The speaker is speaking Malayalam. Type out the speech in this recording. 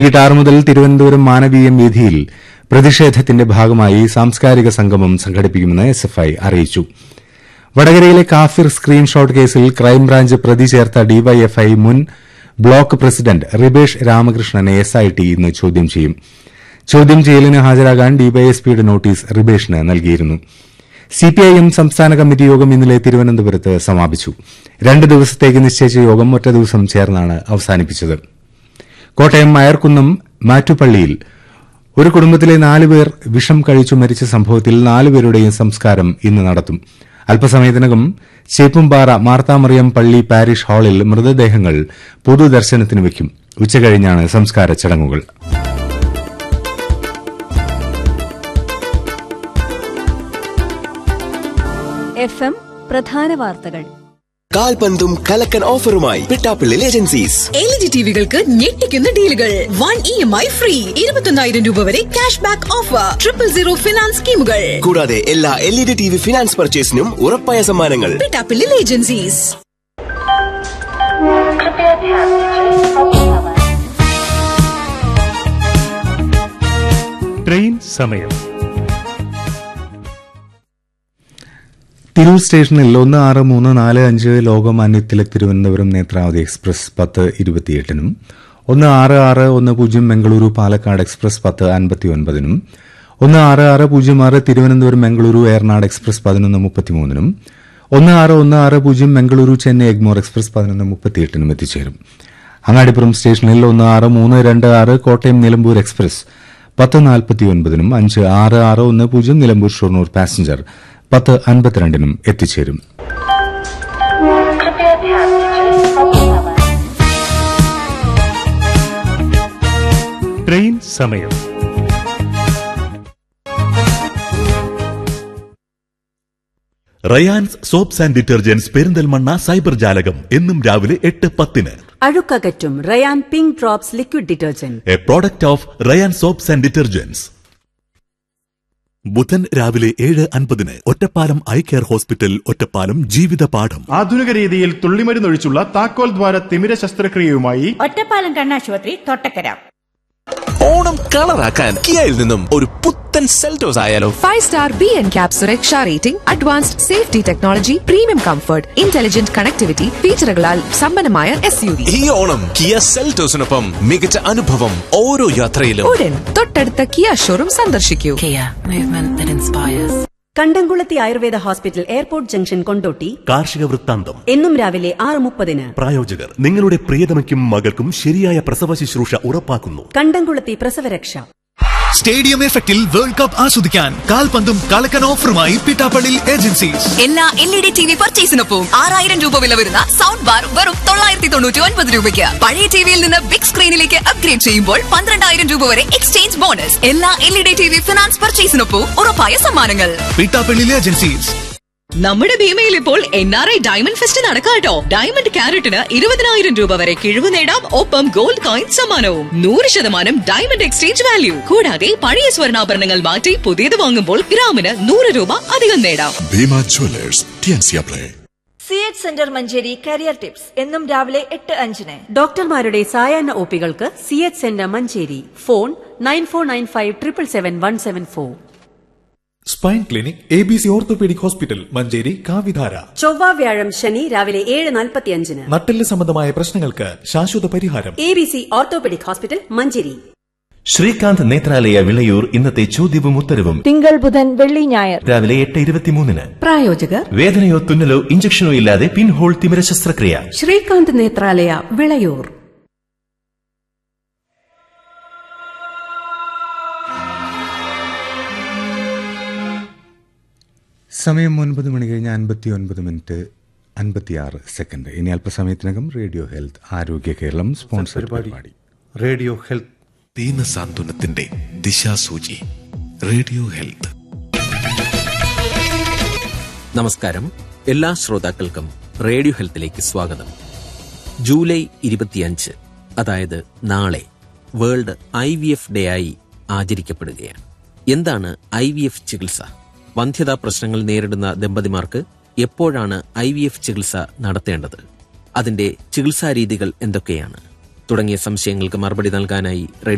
വൈകിട്ട് ആറ് മുതൽ തിരുവനന്തപുരം മാനവീയം വീഥിയിൽ പ്രതിഷേധത്തിന്റെ ഭാഗമായി സാംസ്കാരിക സംഗമം സംഘടിപ്പിക്കുമെന്ന് എസ് എഫ് ഐ അറിയിച്ചു വടകരയിലെ കാഫിർ സ്ക്രീൻഷോട്ട് കേസിൽ ക്രൈംബ്രാഞ്ച് പ്രതി ചേർത്ത ഡിവൈഎഫ്ഐ മുൻ ബ്ലോക്ക് പ്രസിഡന്റ് റിബേഷ് രാമകൃഷ്ണനെ എസ്ഐടി ഇന്ന് ചോദ്യം ചെയ്യും ചോദ്യം ചെയ്യലിന് ഹാജരാകാൻ ഡിവൈഎസ്പിയുടെ നോട്ടീസ് റിബേഷിന് നൽകിയിരുന്നു സിപിഐഎം സംസ്ഥാന കമ്മിറ്റി യോഗം ഇന്നലെ തിരുവനന്തപുരത്ത് സമാപിച്ചു രണ്ട് ദിവസത്തേക്ക് നിശ്ചയിച്ച യോഗം ഒറ്റ ദിവസം ചേർന്നാണ് അവസാനിപ്പിച്ചത് കോട്ടയം അയർക്കുന്നം മാറ്റുപള്ളിയിൽ ഒരു കുടുംബത്തിലെ നാലുപേർ വിഷം കഴിച്ചു മരിച്ച സംഭവത്തിൽ നാലുപേരുടെയും സംസ്കാരം ഇന്ന് നടത്തും അല്പസമയത്തിനകം ചേപ്പുംപാറ മാർത്താമറിയം പള്ളി പാരിഷ് ഹാളിൽ മൃതദേഹങ്ങൾ പൊതുദർശനത്തിന് വയ്ക്കും ഉച്ചകഴിഞ്ഞാണ് സംസ്കാര ചടങ്ങുകൾ എഫ് എം പ്രധാന വാർത്തകൾ കാൽപന്തും കലക്കൻ ഓഫറുമായി പിട്ടാപ്പിള്ളിൽ ഏജൻസീസ് എൽ ജി ടിവികൾക്ക് ഞെട്ടിക്കുന്ന ഡീലുകൾ one E M I free ഇരുപത്തൊന്നായിരം രൂപ വരെ cash back offer triple zero finance സ്കീമുകൾ കൂടാതെ എല്ലാ L E D T V finance പർച്ചേസിനും ഉറപ്പായ സമ്മാനങ്ങൾ പിട്ടാപ്പിള്ളിൽ ഏജൻസീസ് ട്രെയിൻ സമയം തിരൂർ സ്റ്റേഷനിൽ ഒന്ന് ആറ് മൂന്ന് നാല് അഞ്ച് ലോകമാന്യ തിലക് തിരുവനന്തപുരം നേത്രാവതി എക്സ്പ്രസ് പത്ത് ഇരുപത്തിയെട്ടിനും ഒന്ന് ആറ് ആറ് ഒന്ന് പൂജ്യം ബംഗളൂരു പാലക്കാട് എക്സ്പ്രസ് പത്ത് അൻപത്തിയൊൻപതിനും ഒന്ന് ആറ് ആറ് പൂജ്യം ആറ് തിരുവനന്തപുരം ബംഗളൂരു ഏറനാട് എക്സ്പ്രസ് പതിനൊന്ന് മുപ്പത്തിമൂന്നിനും ഒന്ന് ആറ് ഒന്ന് ആറ് പൂജ്യം ബംഗളൂരു ചെന്നൈ എഗ്മോർ എക്സ്പ്രസ് പതിനൊന്ന് മുപ്പത്തിയെട്ടിനും എത്തിച്ചേരും അങ്ങാടിപ്പുറം സ്റ്റേഷനിൽ ഒന്ന് ആറ് മൂന്ന് രണ്ട് ആറ് കോട്ടയം നിലമ്പൂർ എക്സ്പ്രസ് പത്ത് നാൽപ്പത്തിയൊൻപതിനും അഞ്ച് ആറ് ആറ് ഒന്ന് പൂജ്യം നിലമ്പൂർ ഷൊർണൂർ പാസഞ്ചർ പത്ത് അൻപത്തിരണ്ടിനും എത്തിച്ചേരും ട്രെയിൻ സമയം Rayans soaps and detergents Perinthalmanna cyber ജാലകം എന്നും രാവിലെ എട്ട് പത്തിന് അഴുക്കകറ്റും Rayan pink drops liquid detergent a product of Rayan soaps and detergents ബുധൻ രാവിലെ ഏഴ് അൻപതിന് Ottapalam eye care hospital Ottapalam ജീവിത പാഠം ആധുനിക രീതിയിൽ തുള്ളിമരുന്നൊഴിച്ചുള്ള താക്കോൽ ദ്വാര തിമിര ശസ്ത്രക്രിയയുമായി ഒറ്റപ്പാലം കണ്ണാശുപത്രി തൊട്ടക്കര ഓണം കളറാക്കാൻ കിയയിൽ നിന്നും ഒരു പുത്തൻ സെൽറ്റോസ് ആയാലോ five star B N cap സുരക്ഷ rating advanced safety technology premium comfort intelligent connectivity ഫീച്ചറുകളാൽ സമ്പന്നമായ എസ് യു വി ഈ ഓണം കിയ സെൽറ്റോസിനൊപ്പം മികച്ച അനുഭവം ഓരോ യാത്രയിലും ഉടൻ തൊട്ടടുത്ത കിയ ഷോറൂം സന്ദർശിക്കൂ Kandamkulathy Ayurveda hospital airport junction Kondotty കാർഷിക വൃത്താന്തം എന്നും രാവിലെ ആറ് മുപ്പതിന് പ്രായോജകർ നിങ്ങളുടെ പ്രിയതമയ്ക്കും മകൾക്കും ശരിയായ പ്രസവ ശുശ്രൂഷ ഉറപ്പാക്കുന്നു കണ്ടംകുളത്തി പ്രസവരക്ഷ സ്റ്റേഡിയം എഫക്റ്റിൽ വേൾഡ് കപ്പ് ആസ്വദിക്കാൻ കാൽപന്തും കളക്കൻ ഓഫറുമായി പിട്ടാപ്പള്ളി ഏജൻസീസ് എല്ലാ L E D T V പർച്ചേസിനൊപ്പം ആറായിരം രൂപ വില വരുന്ന സൗണ്ട് ബാർ വെറും തൊള്ളായിരത്തി തൊണ്ണൂറ്റി ഒൻപത് രൂപയ്ക്ക് പഴയ ടിവിയിൽ നിന്ന് ബിഗ് സ്ക്രീനിലേക്ക് അപ്ഗ്രേഡ് ചെയ്യുമ്പോൾ പന്ത്രണ്ടായിരം രൂപ വരെ എക്സ്ചേഞ്ച് ബോണസ് എല്ലാ L E D T V finance പർച്ചേസിനൊപ്പം ഉറപ്പായ സമ്മാനങ്ങൾ പിട്ടാപ്പള്ളി ഏജൻസീസ് നമ്മുടെ ഭീമയിൽ ഇപ്പോൾ N R I diamond fest നടക്കാട്ടോ ഡയമണ്ട് ക്യാരറ്റിന് ഇരുപതിനായിരം രൂപ വരെ കിഴിവ് നേടാം ഒപ്പം ഗോൾഡ് കോയിൻ സമ്മാനവും നൂറ് ശതമാനം ഡയമണ്ട് എക്സ്ചേഞ്ച് വാല്യൂ കൂടാതെ പഴയ സ്വർണ്ണാഭരണങ്ങൾ മാറ്റി പുതിയത് വാങ്ങുമ്പോൾ ഗ്രാമിന് നൂറ് രൂപ അധികം നേടാം ഭീമ ജ്വല്ലേഴ്സ് ടിയൻസിയാപ്ലേ C H centre Manjeri career tips എന്നും രാവിലെ എട്ട് അഞ്ചിന് ഡോക്ടർമാരുടെ സായാഹ്ന ഒപികൾക്ക് C H centre Manjeri phone nine four nine five triple seven one seven four spine clinic A B C orthopaedic hospital Manjeri കാവിധാര ചൊവ്വ വ്യാഴം ശനി രാവിലെ ഏഴ് നാൽപ്പത്തിയഞ്ചിന് നട്ടെല്ല് സംബന്ധമായ പ്രശ്നങ്ങൾക്ക് ശാശ്വത പരിഹാരം A B C orthopaedic hospital Manjeri Srikanth Nethralaya Vilayur ഇന്നത്തെ ചോദ്യവും ഉത്തരവും തിങ്കൾ ബുധൻ വെള്ളി ഞായർ രാവിലെ എട്ട് ഇരുപത്തിമൂന്നിന് പ്രായോജകർ വേദനയോ തുന്നലോ ഇഞ്ചക്ഷനോ ഇല്ലാതെ പിൻഹോൾ തിമിര ശസ്ത്രക്രിയ ശ്രീകാന്ത് നേത്രാലയ വിളയൂർ സമയം ഒൻപത് മണി കഴിഞ്ഞ് അൻപത്തി ഒൻപത് മിനിറ്റ് അൻപത്തിയാറ് സെക്കൻഡ് ഇനി അല്പസമയത്തിനകം റേഡിയോ ഹെൽത്ത് ആരോഗ്യ കേരളം സ്പോൺസർ പരിപാടി റേഡിയോ ഹെൽത്ത് ദീന സാന്ത്വനത്തിന്റെ ദിശാസൂചി റേഡിയോ ഹെൽത്ത് നമസ്കാരം എല്ലാ ശ്രോതാക്കൾക്കും റേഡിയോ ഹെൽത്തിലേക്ക് സ്വാഗതം ജൂലൈ ഇരുപത്തിയഞ്ച് അതായത് നാളെ world I V F day ആയി ആചരിക്കപ്പെടുകയാണ് എന്താണ് ഐ വി എഫ് ചികിത്സ വന്ധ്യതാ പ്രശ്നങ്ങൾ നേരിടുന്ന ദമ്പതിമാർക്ക് എപ്പോഴാണ് ഐ വി എഫ് ചികിത്സ നടത്തേണ്ടത് അതിന്റെ ചികിത്സാ രീതികൾ എന്തൊക്കെയാണ് തുടങ്ങിയ സംശയങ്ങൾക്ക് മറുപടി നൽകാനായി